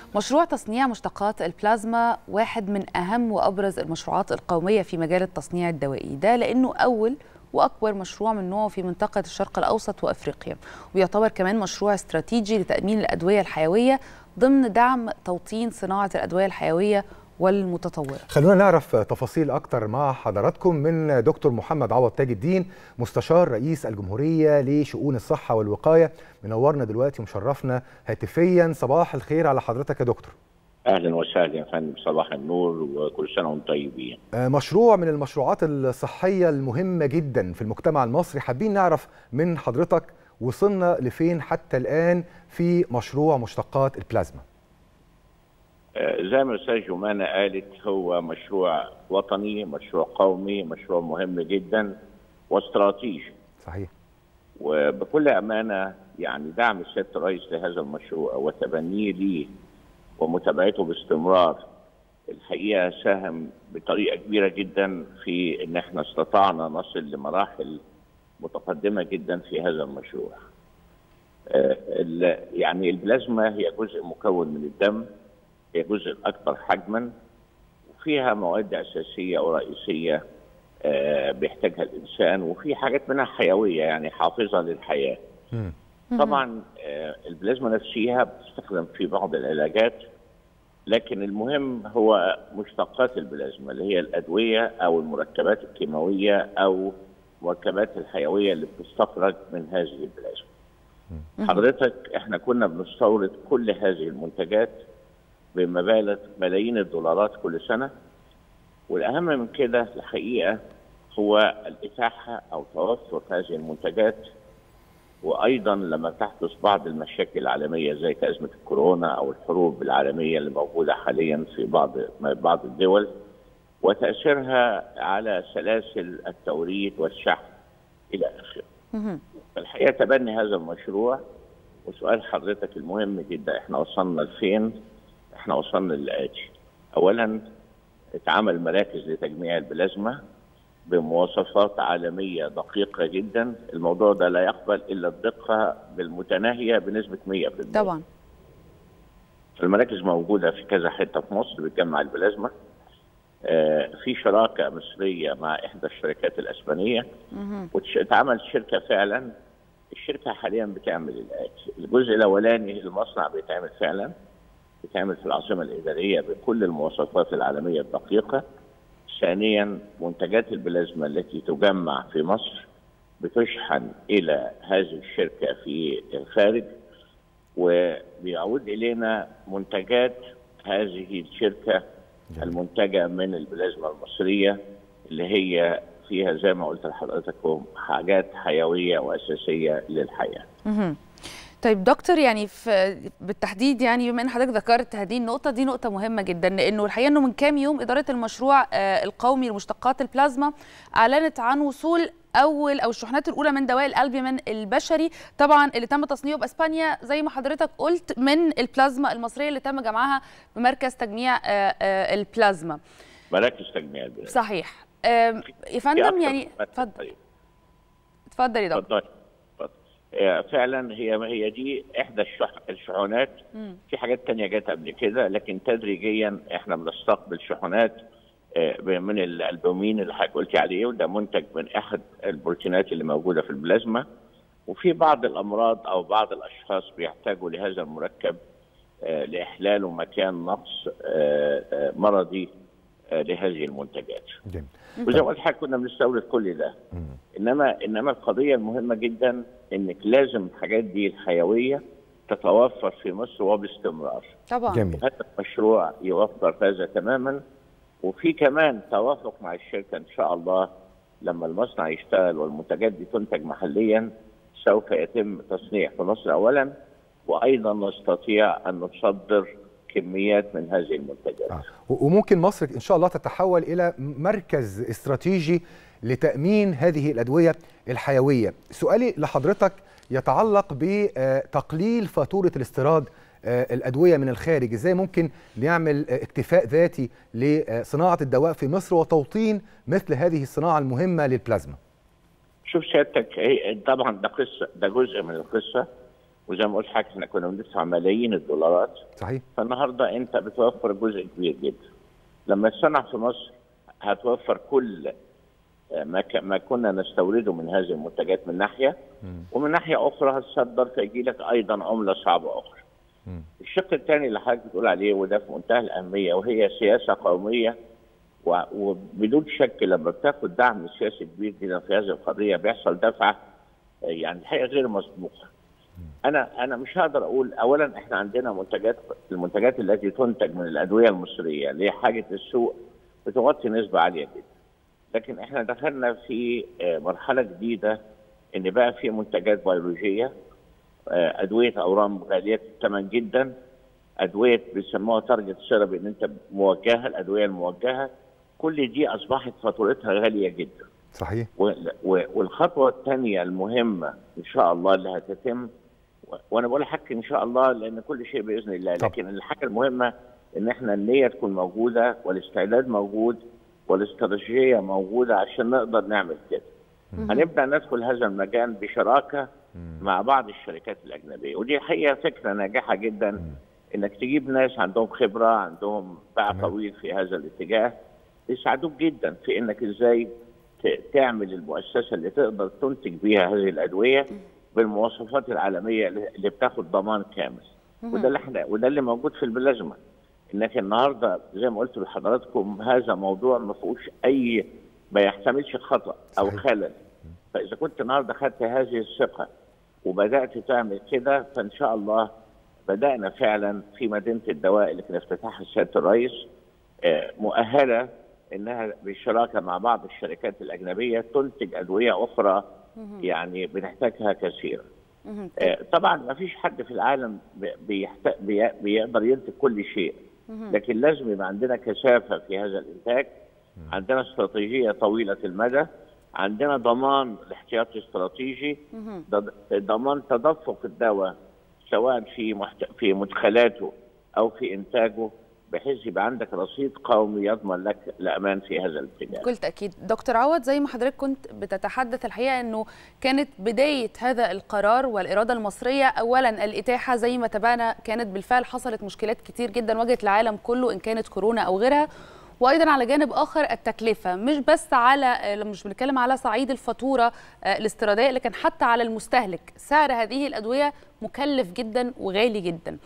مشروع تصنيع مشتقات البلازما واحد من أهم وأبرز المشروعات القومية في مجال التصنيع الدوائي ده لأنه أول وأكبر مشروع من نوعه في منطقة الشرق الأوسط وأفريقيا ويعتبر كمان مشروع استراتيجي لتأمين الأدوية الحيوية ضمن دعم توطين صناعة الأدوية الحيوية والمتطورة خلونا نعرف تفاصيل أكتر مع حضراتكم من دكتور محمد عوض تاج الدين مستشار رئيس الجمهورية لشؤون الصحة والوقاية منورنا دلوقتي ومشرفنا هاتفيا صباح الخير على حضرتك يا دكتور اهلا وسهلا يا فندم صباح النور وكل سنه وانتم طيبين. مشروع من المشروعات الصحيه المهمه جدا في المجتمع المصري حابين نعرف من حضرتك وصلنا لفين حتى الان في مشروع مشتقات البلازما. زي ما الاستاذ جمانه قالت هو مشروع وطني، مشروع قومي، مشروع مهم جدا واستراتيجي. صحيح. وبكل امانه يعني دعم السيد الرئيس لهذا المشروع وتبنيه ليه ومتابعته باستمرار الحقيقه ساهم بطريقه كبيره جدا في ان احنا استطعنا نصل لمراحل متقدمه جدا في هذا المشروع. يعني البلازما هي جزء مكون من الدم هي جزء الاكبر حجما وفيها مواد اساسيه ورئيسيه بيحتاجها الانسان وفي حاجات منها حيويه يعني حافظه للحياه. طبعا البلازما نفسها بتستخدم في بعض العلاجات لكن المهم هو مشتقات البلازما اللي هي الادويه او المركبات الكيماويه او المركبات الحيويه اللي بتستخرج من هذه البلازما. حضرتك احنا كنا بنستورد كل هذه المنتجات بمبالغ ملايين الدولارات كل سنه والاهم من كده الحقيقه هو الاتاحه او توفر هذه المنتجات وايضا لما تحدث بعض المشاكل العالميه زي كازمه الكورونا او الحروب العالميه اللي موجوده حاليا في بعض بعض الدول وتاثيرها على سلاسل التوريد والشحن الى اخره. الحقيقه تبني هذا المشروع وسؤال حضرتك المهم جدا احنا وصلنا لفين؟ احنا وصلنا للاتي. اولا اتعمل مراكز لتجميع البلازما بمواصفات عالمية دقيقة جدا الموضوع ده لا يقبل إلا الدقة بالمتناهية بنسبة 100% طبعا المراكز موجودة في كذا حتة في مصر بتجمع البلازما آه في شراكة مصرية مع إحدى الشركات الأسبانية واتعمل شركة فعلا الشركة حاليا بتعمل الآتي الجزء الأولاني المصنع بيتعمل فعلا بيتعمل في العاصمة الإدارية بكل المواصفات العالمية الدقيقة ثانيا منتجات البلازما التي تجمع في مصر بتشحن الى هذه الشركه في الخارج وبيعود الينا منتجات هذه الشركه المنتجه من البلازما المصريه اللي هي فيها زي ما قلت لحضرتك حاجات حيويه واساسيه للحياه. طيب دكتور يعني في بالتحديد يعني بما ان حضرتك ذكرت هذه النقطه دي نقطه مهمه جدا لانه الحقيقه انه من كام يوم اداره المشروع القومي لمشتقات البلازما اعلنت عن وصول اول او الشحنات الاولى من دواء الالبومين البشري طبعا اللي تم تصنيعه باسبانيا زي ما حضرتك قلت من البلازما المصريه اللي تم جمعها بمركز تجميع البلازما مراكز تجميع البلازما صحيح يا فندم يعني اتفضل اتفضل يا دكتور فعلا هي هي دي احدى الشحنات في حاجات تانية جت قبل كده لكن تدريجيا احنا بنستقبل شحنات من الالبومين اللي حضرتك قلتي عليه وده منتج من احد البروتينات اللي موجوده في البلازما وفي بعض الامراض او بعض الاشخاص بيحتاجوا لهذا المركب لاحلال مكان نقص مرضي لهذه المنتجات. جميل. وزي ما قلت حضرتك كنا بنستورد كل ده. انما انما القضيه المهمه جدا انك لازم الحاجات دي الحيويه تتوفر في مصر وباستمرار. طبعا. جميل. هذا المشروع يوفر هذا تماما وفي كمان توافق مع الشركه ان شاء الله لما المصنع يشتغل والمنتجات دي تنتج محليا سوف يتم تصنيع في مصر اولا وايضا نستطيع ان نصدر كميات من هذه المنتجات. آه. وممكن مصر ان شاء الله تتحول الى مركز استراتيجي لتامين هذه الادويه الحيويه. سؤالي لحضرتك يتعلق بتقليل فاتوره الاستيراد الادويه من الخارج، ازاي ممكن نعمل اكتفاء ذاتي لصناعه الدواء في مصر وتوطين مثل هذه الصناعه المهمه للبلازما؟ شوف سيادتك طبعا ده قصه ده جزء من القصه وزي ما قلت حضرتك احنا كنا بندفع ملايين الدولارات صحيح فالنهارده انت بتوفر جزء كبير جدا لما تصنع في مصر هتوفر كل ما ك- ما كنا نستورده من هذه المنتجات من ناحيه ومن ناحيه اخرى هتصدر فيجي لك ايضا عمله صعبه اخرى. مم. الشق الثاني اللي حضرتك بتقول عليه وده في منتهى الاهميه وهي سياسه قوميه و- وبدون شك لما بتاخد دعم سياسي كبير جدا في هذه القضيه بيحصل دفعه آه، يعني الحقيقه غير مسبوقه. انا انا مش هقدر اقول اولا احنا عندنا منتجات المنتجات التي تنتج من الادويه المصريه اللي هي حاجه السوق بتغطي نسبه عاليه جدا. لكن احنا دخلنا في آه، مرحله جديده ان بقى في منتجات بيولوجيه آه، ادويه اورام غاليه الثمن جدا ادويه بيسموها تارجت ثيرابي ان انت موجهه الادويه الموجهه كل دي اصبحت فاتورتها غاليه جدا صحيح و- و- والخطوه الثانيه المهمه ان شاء الله اللي هتتم و- وانا بقول لحضرتك ان شاء الله لان كل شيء باذن الله طب. لكن الحاجه المهمه ان احنا النيه تكون موجوده والاستعداد موجود والاستراتيجيه موجوده عشان نقدر نعمل كده. هنبدا ندخل هذا المجال بشراكه مع بعض الشركات الاجنبيه ودي الحقيقه فكره ناجحه جدا انك تجيب ناس عندهم خبره عندهم باع تمام. طويل في هذا الاتجاه يساعدوك جدا في انك ازاي ت- تعمل المؤسسه اللي تقدر تنتج بيها هذه الادويه بالمواصفات العالميه اللي اللي بتاخد ضمان كامل وده اللي احنا وده اللي موجود في البلازما انك النهارده زي ما قلت لحضراتكم هذا موضوع ما فيهوش اي ما يحتملش خطا او صحيح. خلل فاذا كنت النهارده خدت هذه الثقه وبدات تعمل كده فان شاء الله بدانا فعلا في مدينه الدواء اللي كان افتتاحها سياده الرئيس آه، مؤهله انها بالشراكه مع بعض الشركات الاجنبيه تنتج ادويه اخرى يعني بنحتاجها كثيرا. مهم. آه، طبعا ما فيش حد في العالم بي- بيحت... بي... بيقدر ينتج كل شيء لكن لازم يبقى عندنا كثافه في هذا الانتاج عندنا استراتيجيه طويله المدى عندنا ضمان الاحتياطي الاستراتيجي ضد- ضمان تدفق الدواء سواء في محت... في مدخلاته او في انتاجه بحيث يبقى عندك رصيد قومي يضمن لك الامان في هذا الاتجاه. بكل تأكيد دكتور عوض زي ما حضرتك كنت بتتحدث الحقيقة أنه كانت بداية هذا القرار والإرادة المصرية أولا الإتاحة زي ما تابعنا كانت بالفعل حصلت مشكلات كتير جدا واجهت العالم كله إن كانت كورونا أو غيرها وايضا على جانب اخر التكلفه مش بس على مش بنتكلم على صعيد الفاتوره آه، الاستيراديه لكن حتى على المستهلك سعر هذه الادويه مكلف جدا وغالي جدا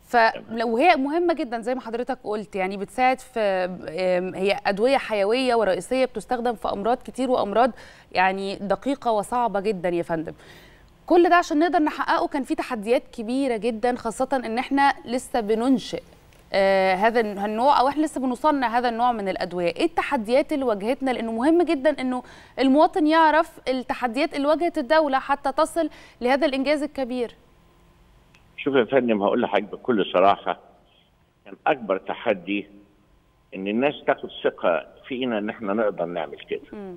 فلو هي مهمه جدا زي ما حضرتك قلت يعني بتساعد في آم، هي ادويه حيويه ورئيسيه بتستخدم في امراض كتير وامراض يعني دقيقه وصعبه جدا يا فندم كل ده عشان نقدر نحققه كان في تحديات كبيره جدا خاصه ان احنا لسه بننشئ آه هذا النوع او احنا لسه بنصنع هذا النوع من الادويه ايه التحديات اللي واجهتنا لانه مهم جدا انه المواطن يعرف التحديات اللي واجهت الدوله حتى تصل لهذا الانجاز الكبير شوف يا فندم هقول لحضرتك بكل صراحه كان اكبر تحدي ان الناس تاخد ثقه فينا ان احنا نقدر نعمل كده. مم.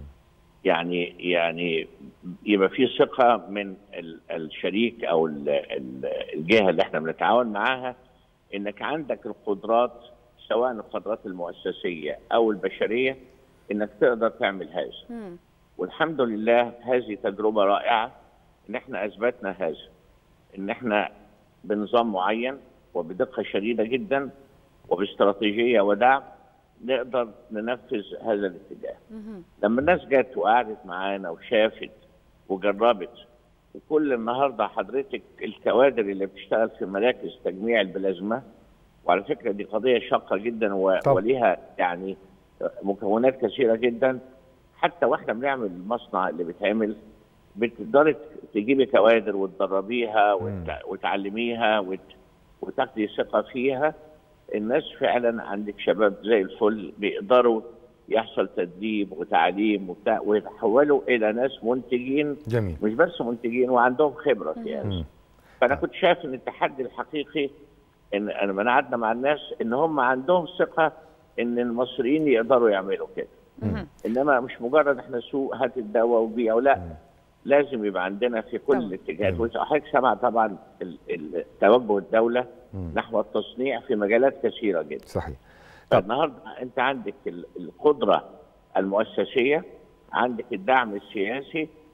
يعني يعني يبقى في ثقه من ال- الشريك او ال- ال- الجهه اللي احنا بنتعاون معاها انك عندك القدرات سواء القدرات المؤسسيه او البشريه انك تقدر تعمل هذا. مم. والحمد لله هذه تجربه رائعه ان احنا اثبتنا هذا ان احنا بنظام معين وبدقه شديده جدا وباستراتيجيه ودعم نقدر ننفذ هذا الاتجاه. مهم. لما الناس جت وقعدت معانا وشافت وجربت وكل النهارده حضرتك الكوادر اللي بتشتغل في مراكز تجميع البلازما وعلى فكره دي قضيه شاقه جدا و... طب. وليها يعني مكونات كثيره جدا حتى واحنا بنعمل المصنع اللي بيتعمل بتقدري تجيبي كوادر وتدربيها وت... وتعلميها وت... وتاخدي ثقه فيها الناس فعلا عندك شباب زي الفل بيقدروا يحصل تدريب وتعليم وبتاع ويتحولوا الى ناس منتجين جميل مش بس منتجين وعندهم خبره في هذا مم. فانا كنت شايف ان التحدي الحقيقي ان انا لما قعدنا مع الناس ان هم عندهم ثقه ان المصريين يقدروا يعملوا كده مهم. انما مش مجرد احنا سوق هات الدواء وبيع لا لازم يبقى عندنا في كل طبعا. الاتجاهات وحضرتك سمع طبعا ال- ال- توجه الدوله نحو التصنيع في مجالات كثيره جدا صحيح طب. فالنهارده انت عندك ال- القدره المؤسسيه عندك الدعم السياسي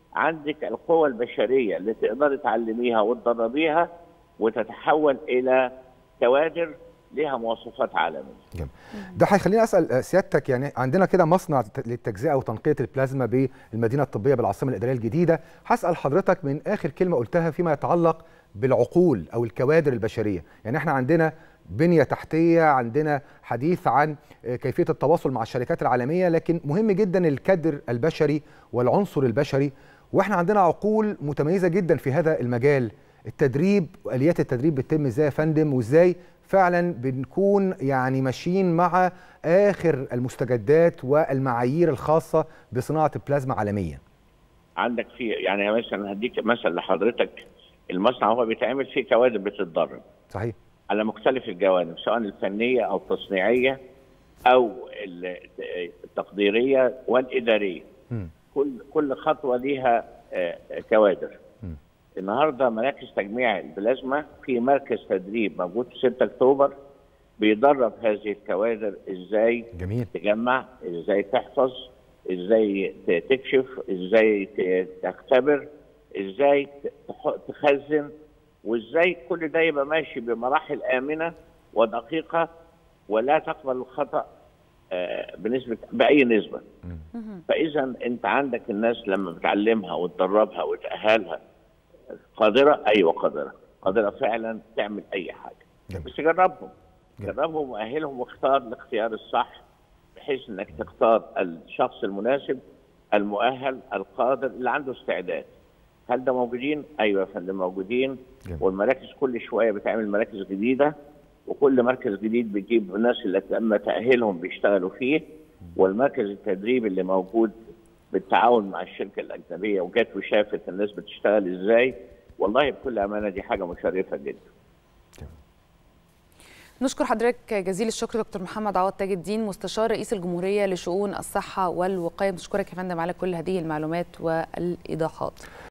عندك القوة البشرية اللي تقدري تعلميها وتدربيها وتتحول إلى كوادر لها مواصفات عالمية جميل. ده هيخليني اسال سيادتك يعني عندنا كده مصنع للتجزئه وتنقيه البلازما بالمدينه الطبيه بالعاصمه الاداريه الجديده هسال حضرتك من اخر كلمه قلتها فيما يتعلق بالعقول او الكوادر البشريه يعني احنا عندنا بنيه تحتيه عندنا حديث عن كيفيه التواصل مع الشركات العالميه لكن مهم جدا الكادر البشري والعنصر البشري واحنا عندنا عقول متميزه جدا في هذا المجال التدريب واليات التدريب بتتم ازاي يا فندم وازاي فعلا بنكون يعني ماشيين مع اخر المستجدات والمعايير الخاصه بصناعه البلازما عالميا عندك في يعني مثلا هديك مثل لحضرتك المصنع هو بيتعمل فيه كوادر بتتدرب صحيح على مختلف الجوانب سواء الفنيه او التصنيعيه او التقديريه والاداريه م. كل كل خطوه ليها كوادر م. النهارده مراكز تجميع البلازما في مركز تدريب موجود في 6 اكتوبر بيدرب هذه الكوادر ازاي جميل تجمع ازاي تحفظ ازاي تكشف ازاي تختبر ازاي تخزن وازاي كل ده يبقى ماشي بمراحل امنه ودقيقه ولا تقبل الخطا بنسبه باي نسبه فاذا انت عندك الناس لما بتعلمها وتدربها وتاهلها قادره ايوه قادره قادره فعلا تعمل اي حاجه جميل. بس جربهم جميل. جربهم واهلهم واختار الاختيار الصح بحيث انك تختار الشخص المناسب المؤهل القادر اللي عنده استعداد هل ده موجودين؟ ايوه يا فندم موجودين جميل. والمراكز كل شويه بتعمل مراكز جديده وكل مركز جديد بيجيب الناس اللي تم تاهيلهم بيشتغلوا فيه والمركز التدريب اللي موجود بالتعاون مع الشركه الاجنبيه وجت وشافت الناس بتشتغل ازاي والله بكل امانه دي حاجه مشرفه جدا. نشكر حضرتك جزيل الشكر دكتور محمد عوض تاج الدين مستشار رئيس الجمهوريه لشؤون الصحه والوقايه بشكرك يا فندم على كل هذه المعلومات والايضاحات